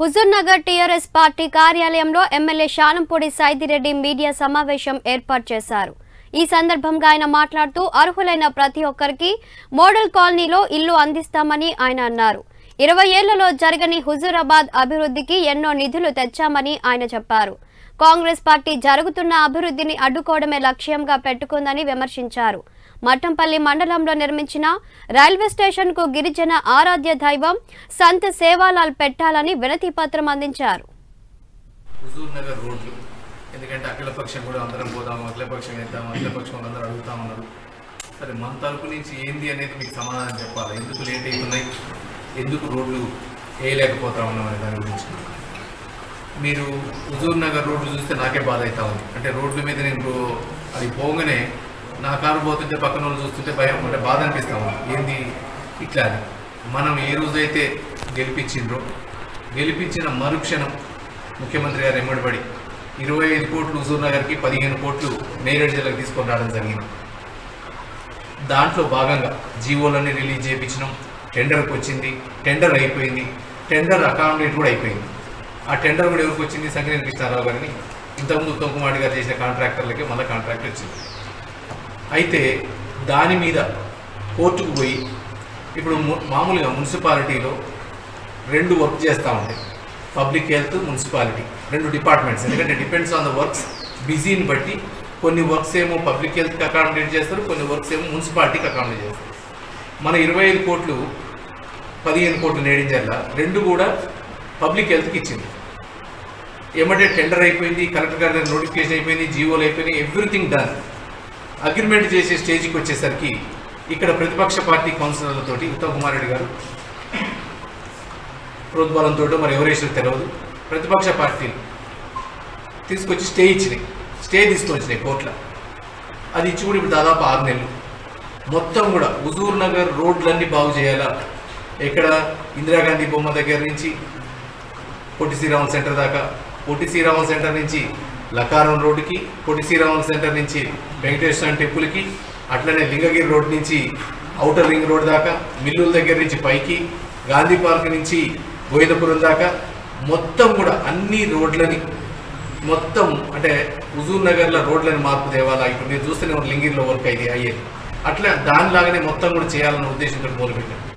Huzur Nagar TRS party కార్యాలయంలో MLA Shanampudi Saidireddy media సమావేశం ఏర్పాటు చేశారు ఈ సందర్భంగా ఆయన మాట్లాడుతూ అర్హులైన ప్రతి ఒక్కరికి మోడల్ కాలనీలో ఇల్లు అందిస్తామని ఆయన అన్నారు ఇరవై ఏళ్లలో జరగని హుజూరాబాద్ అభివృద్ధికి ఎన్నో నిధులు తెచ్చామని ఆయన చెప్పారు కాంగ్రెస్ పార్టీ జరుగుతున్న అభివృద్ధిని అడ్డుకోవడమే లక్ష్యంగా పెట్టుకుందని విమర్శించారు మఠంపల్లి మండలంలో నిర్మించిన రైల్వే స్టేషన్ కు గిరిజన ఆరాధ్య దైవం సంత్ సేవాలాల్ పెట్టాలని వినతి పత్రం అందించారు హుజూర్ నగర్ రోడ్లు ఎందుకంటే అఖిలపక్షం కూడా అందరం పోదాము అఖిలపక్షం వేద్దాము అఖిలపక్షం వాళ్ళందరూ అడుగుతామన్నారు సరే మన తరపు నుంచి ఏంది అనేది మీకు సమాధానం చెప్పాలి ఎందుకు లేట్ అవుతున్నాయి ఎందుకు రోడ్లు వేయలేకపోతా ఉన్నాం అనే దాని గురించి మీరు హుజూర్ నగర్ రోడ్లు చూస్తే నాకే బాధ అవుతా ఉంది అంటే రోడ్ల మీద నేను రో- అది పోగానే నా కారు పోతుంటే పక్కన వాళ్ళు చూస్తుంటే భయం అంటే బాధ అనిపిస్తా ఉంది ఏంది ఇట్లా అని మనం ఏ రోజైతే గెలిపించిండ్రో గెలిపించిన మరుక్షణం ముఖ్యమంత్రి గారు ఎమ్మడిపడి ఇరవై ఐదు కోట్లు హుజూర్ నగర్కి పదిహేను కోట్లు నేరేడు జిల్లాకి తీసుకొని రావడం జరిగింది దాంట్లో భాగంగా జీవోలన్నీ రిలీజ్ చేయించినాం టెండర్కి వచ్చింది టెండర్ అయిపోయింది టెండర్ అకామిడేట్ కూడా అయిపోయింది ఆ టెండర్ కూడా ఎవరికి వచ్చింది సంగనేని కృష్ణారావు గారిని ఇంతకుముందు ఉత్తమ్ కుమార్ గారు చేసిన కాంట్రాక్టర్లకి మళ్ళీ కాంట్రాక్ట్ వచ్చింది అయితే దాని మీద కోర్టుకు పోయి ఇప్పుడు ము- మామూలుగా మున్సిపాలిటీలో రెండు వర్క్ చేస్తూ ఉంటాయి పబ్లిక్ హెల్త్ మున్సిపాలిటీ రెండు డిపార్ట్మెంట్స్ ఎందుకంటే డిపెండ్స్ ఆన్ ద వర్క్స్ బిజీని బట్టి కొన్ని వర్క్స్ ఏమో పబ్లిక్ హెల్త్కి అకామిడేట్ చేస్తారు కొన్ని వర్క్స్ ఏమో మున్సిపాలిటీకి అకామిడేట్ చేస్తారు మన ఇరవై ఐదు కోట్లు పదిహేను కోట్లు నేడింజర్ల రెండు కూడా పబ్లిక్ హెల్త్కి ఇచ్చింది ఏమంటే టెండర్ అయిపోయింది కలెక్టర్ గారి దగ్గర నోటిఫికేషన్ అయిపోయింది జీవోలు అయిపోయినాయి ఎవ్రీథింగ్ డన్ అగ్రిమెంట్ చేసే స్టేజ్కి వచ్చేసరికి ఇక్కడ ప్రతిపక్ష పార్టీ కౌన్సిలర్లతోటి ఉత్తమ్ కుమార్ రెడ్డి గారు ప్రోద్బలంతో మరి ఎవరేసారో తెలియదు ప్రతిపక్ష పార్టీలు తీసుకొచ్చి స్టే ఇచ్చినాయి స్టే తీసుకొచ్చినాయి కోర్టులో అది ఇచ్చి కూడా ఇప్పుడు దాదాపు ఆరు నెలలు మొత్తం కూడా హుజూర్ నగర్ రోడ్లన్నీ బాగు చేయాలా ఎక్కడ ఇందిరాగాంధీ బొమ్మ దగ్గర నుంచి పొట్టి శ్రీరాముల సెంటర్ దాకా పొట్టి శ్రీరాముల సెంటర్ నుంచి లకారం రోడ్డుకి పొట్టి శ్రీరాముల సెంటర్ నుంచి వెంకటేశ్వర టెంపుల్కి అట్లనే లింగగిరి రోడ్ నుంచి ఔటర్ రింగ్ రోడ్ దాకా మిల్లుల దగ్గర నుంచి పైకి గాంధీ పార్క్ నుంచి గోవిందపురం దాకా మొత్తం కూడా అన్ని రోడ్లని మొత్తం అంటే హుజూర్ నగర్లో రోడ్లని మార్పు తేవాలా ఇప్పుడు మీరు చూస్తేనే లింగిరిలో వర్క్ అయితే అయ్యేది అట్లా దానిలాగానే మొత్తం కూడా చేయాలన్న ఉద్దేశంతో మొదలుపెట్టాం